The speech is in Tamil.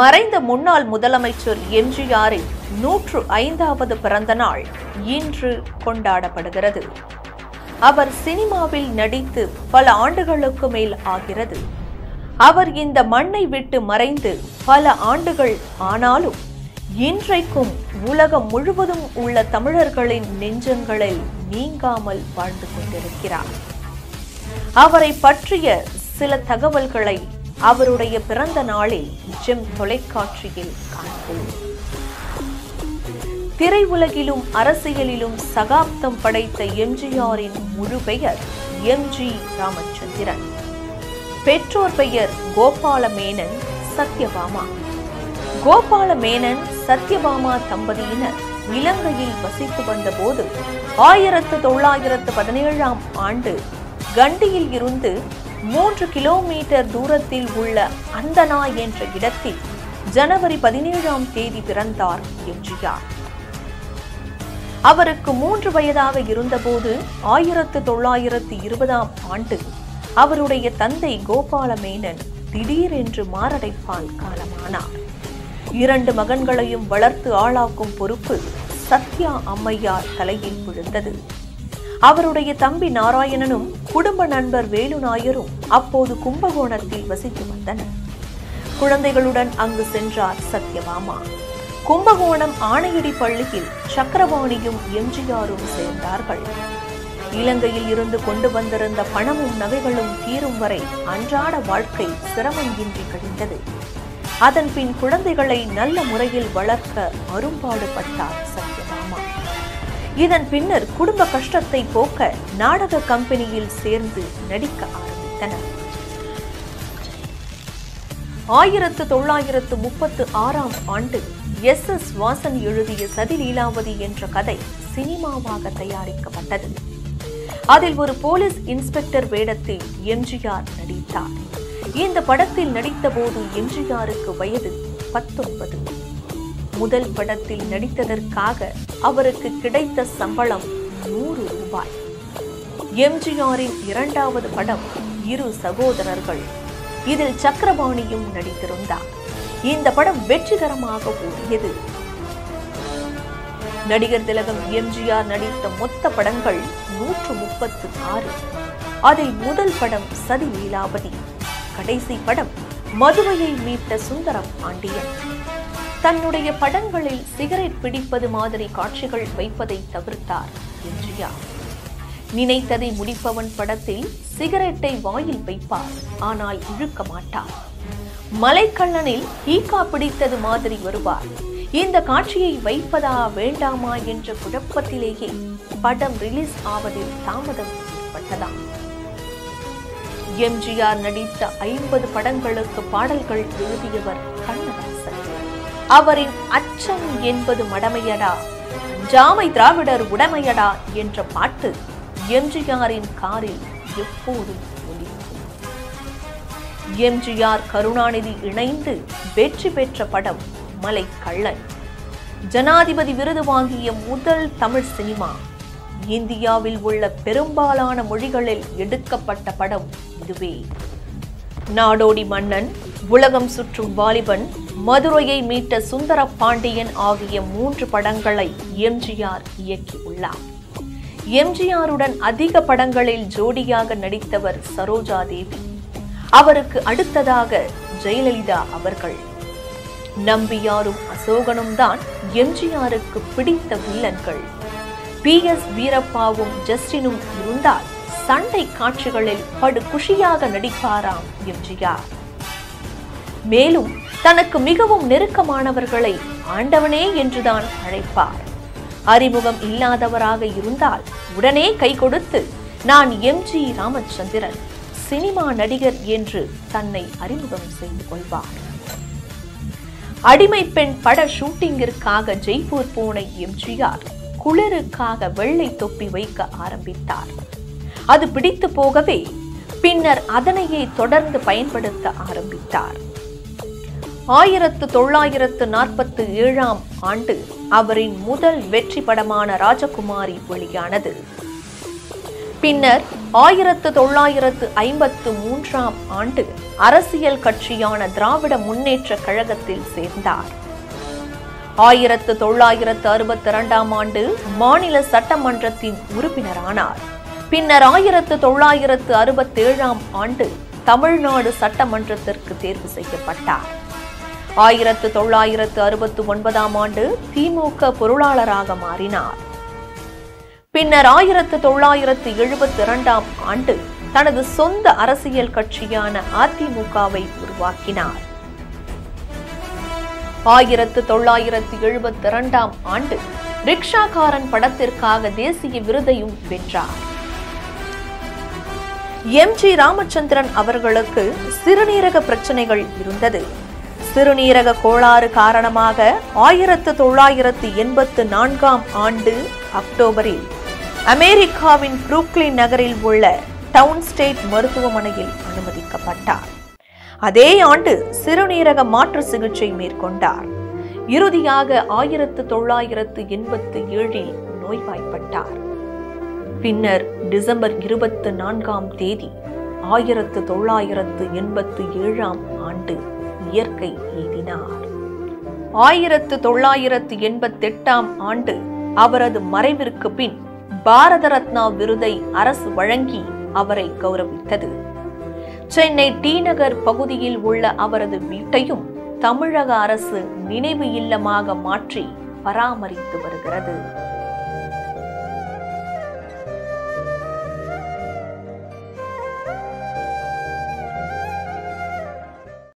மறைந்த முன்னாள் முதலமைச்சர் எம்ஜிஆரின் நூற்று ஐந்தாவது பிறந்த நாள் இன்று கொண்டாடப்படுகிறது அவர் சினிமாவில் நடித்து பல ஆண்டுகளுக்கு மேல் ஆகிறது அவர் இந்த மண்ணை விட்டு மறைந்து பல ஆண்டுகள் ஆனாலும் இன்றைக்கும் உலகம் முழுவதும் உள்ள தமிழர்களின் நெஞ்சங்களில் நீங்காமல் வாழ்ந்து கொண்டிருக்கிறார் அவரை பற்றிய சில தகவல்களை அவருடைய பிறந்த நாளில் ஜெம் தொலைக்காட்சியில் காண்போம் திரையுலகிலும் அரசியலிலும் சகாப்தம் படைத்த எம்ஜிஆரின் முழு பெயர் எம்ஜி ராமச்சந்திரன் பெற்றோர் பெயர் கோபால மேனன் சத்யபாமா கோபால மேனன் சத்யபாமா தம்பதியினர் இலங்கையில் வசித்து வந்தபோது ஆயிரத்து தொள்ளாயிரத்து பதினேழாம் ஆண்டு கண்டியில் இருந்து மூன்று கிலோமீட்டர் தூரத்தில் உள்ள அந்தனா என்ற இடத்தில் ஜனவரி பதினேழாம் தேதி பிறந்தார் எம்ஜிஆர் அவருக்கு மூன்று வயதாக இருந்தபோது ஆயிரத்து தொள்ளாயிரத்து இருபதாம் ஆண்டு அவருடைய தந்தை கோபால மேனன் திடீரென்று மாரடைப்பால் காலமானார் இரண்டு மகன்களையும் வளர்த்து ஆளாக்கும் பொறுப்பு சத்யா அம்மையார் தலையில் விழுந்தது அவருடைய தம்பி நாராயணனும் குடும்ப நண்பர் வேலு நாயரும் அப்போது கும்பகோணத்தில் வசித்து வந்தனர் குழந்தைகளுடன் அங்கு சென்றார் சத்யபாமா கும்பகோணம் ஆணையடி பள்ளியில் சக்கரபாணியும் எம்ஜிஆரும் சேர்ந்தார்கள் இலங்கையில் இருந்து கொண்டு வந்திருந்த பணமும் நகைகளும் தீரும் வரை அன்றாட வாழ்க்கை சிரமம் இன்றி கழிந்தது அதன் பின் குழந்தைகளை நல்ல முறையில் வளர்க்க அரும்பாடுபட்டார் சத்யபாமா இதன் பின்னர் குடும்ப கஷ்டத்தை போக்க நாடக கம்பெனியில் சேர்ந்து நடிக்க ஆரம்பித்தனர் ஆயிரத்து தொள்ளாயிரத்து முப்பத்து ஆறாம் ஆண்டு எஸ் எஸ் வாசன் எழுதிய சதி லீலாவதி என்ற கதை சினிமாவாக தயாரிக்கப்பட்டது அதில் ஒரு போலீஸ் இன்ஸ்பெக்டர் வேடத்தில் எம்ஜிஆர் நடித்தார் இந்த படத்தில் நடித்தபோது எம்ஜிஆருக்கு வயது பத்தொன்பது முதல் படத்தில் நடித்ததற்காக அவருக்கு கிடைத்த சம்பளம் நூறு ரூபாய் எம்ஜிஆரின் இரண்டாவது படம் இரு சகோதரர்கள் இதில் சக்கரபாணியும் நடித்திருந்தார் இந்த படம் வெற்றிகரமாக ஓடியது நடிகர் திலகம் எம்ஜிஆர் நடித்த மொத்த படங்கள் நூற்று முப்பத்து ஆறு அதில் முதல் படம் சதி லீலாவதி கடைசி படம் மதுவையை மீட்ட சுந்தரம் பாண்டியன் தன்னுடைய படங்களில் சிகரெட் பிடிப்பது மாதிரி காட்சிகள் வைப்பதை தவிர்த்தார் எம்ஜிஆர் நினைத்ததை முடிப்பவன் படத்தில் சிகரெட்டை வாயில் வைப்பார் ஆனால் இழுக்க மாட்டார் மலைக்கள்ளனில் ஈக்கா பிடித்தது மாதிரி வருவார் இந்த காட்சியை வைப்பதா வேண்டாமா என்ற குழப்பத்திலேயே படம் ரிலீஸ் ஆவதில் தாமதம் ஏற்பட்டதாம் எம்ஜிஆர் நடித்த ஐம்பது படங்களுக்கு பாடல்கள் எழுதியவர் கண்ணதாசன் அவரின் அச்சம் என்பது மடமையடா ஜாமை திராவிடர் உடமையடா என்ற பாட்டு எம்ஜிஆரின் காரில் எப்போதும் ஒலிக்கும் எம்ஜிஆர் கருணாநிதி இணைந்து வெற்றி பெற்ற படம் மலை கள்ளன் ஜனாதிபதி விருது வாங்கிய முதல் தமிழ் சினிமா இந்தியாவில் உள்ள பெரும்பாலான மொழிகளில் எடுக்கப்பட்ட படம் இதுவே நாடோடி மன்னன் உலகம் சுற்றும் வாலிபன் மதுரையை மீட்ட சுந்தர பாண்டியன் ஆகிய மூன்று படங்களை எம்ஜிஆர் இயக்கியுள்ளார் எம்ஜிஆருடன் அதிக படங்களில் ஜோடியாக நடித்தவர் சரோஜா தேவி அவருக்கு அடுத்ததாக ஜெயலலிதா அவர்கள் நம்பியாரும் அசோகனும் தான் எம்ஜிஆருக்கு பிடித்த வில்லன்கள் பி எஸ் வீரப்பாவும் ஜஸ்டினும் இருந்தால் சண்டை காட்சிகளில் படு குஷியாக நடிப்பாராம் எம்ஜிஆர் மேலும் தனக்கு மிகவும் நெருக்கமானவர்களை ஆண்டவனே என்றுதான் அழைப்பார் அறிமுகம் இல்லாதவராக இருந்தால் உடனே கை கொடுத்து நான் எம்ஜி ராமச்சந்திரன் சினிமா நடிகர் என்று தன்னை அறிமுகம் செய்து கொள்வார் அடிமை பெண் பட ஷூட்டிங்கிற்காக ஜெய்ப்பூர் போன எம்ஜிஆர் குளிருக்காக வெள்ளை தொப்பி வைக்க ஆரம்பித்தார் அது பிடித்து போகவே பின்னர் அதனையே தொடர்ந்து பயன்படுத்த ஆரம்பித்தார் ஆயிரத்து தொள்ளாயிரத்து நாற்பத்து ஏழாம் ஆண்டு அவரின் முதல் வெற்றி படமான ராஜகுமாரி வெளியானது பின்னர் ஆயிரத்து தொள்ளாயிரத்து ஐம்பத்து மூன்றாம் ஆண்டு அரசியல் கட்சியான திராவிட முன்னேற்ற கழகத்தில் சேர்ந்தார் ஆயிரத்து தொள்ளாயிரத்து அறுபத்தி இரண்டாம் ஆண்டு மாநில சட்டமன்றத்தின் உறுப்பினரானார் பின்னர் ஆயிரத்து தொள்ளாயிரத்து அறுபத்தேழாம் ஆண்டு தமிழ்நாடு சட்டமன்றத்திற்கு தேர்வு செய்யப்பட்டார் ஆயிரத்து தொள்ளாயிரத்து அறுபத்து ஒன்பதாம் ஆண்டு திமுக பொருளாளராக மாறினார் பின்னர் ஆயிரத்து தொள்ளாயிரத்து எழுபத்தி இரண்டாம் ஆண்டு தனது சொந்த அரசியல் கட்சியான அதிமுகவை உருவாக்கினார் ஆயிரத்து தொள்ளாயிரத்து எழுபத்தி இரண்டாம் ஆண்டு ரிக்ஷாக்காரன் படத்திற்காக தேசிய விருதையும் வென்றார் எம் ஜி ராமச்சந்திரன் அவர்களுக்கு சிறுநீரக பிரச்சனைகள் இருந்தது சிறுநீரக கோளாறு காரணமாக ஆயிரத்து தொள்ளாயிரத்து எண்பத்து நான்காம் ஆண்டு அக்டோபரில் அமெரிக்காவின் புரூக்ளின் நகரில் உள்ள டவுன் ஸ்டேட் மருத்துவமனையில் அனுமதிக்கப்பட்டார் அதே ஆண்டு சிறுநீரக மாற்று சிகிச்சை மேற்கொண்டார் இறுதியாக ஆயிரத்து தொள்ளாயிரத்து எண்பத்து ஏழில் நோய்வாய்ப்பட்டார் பின்னர் டிசம்பர் இருபத்து நான்காம் தேதி ஆயிரத்து தொள்ளாயிரத்து எண்பத்து ஏழாம் ஆண்டு இயற்கை எய்தினார் ஆயிரத்து தொள்ளாயிரத்து எண்பத்தெட்டாம் ஆண்டு அவரது மறைவிற்கு பின் பாரத ரத்னா விருதை அரசு வழங்கி அவரை கௌரவித்தது சென்னை டி நகர் பகுதியில் உள்ள அவரது வீட்டையும் தமிழக அரசு நினைவு இல்லமாக மாற்றி பராமரித்து வருகிறது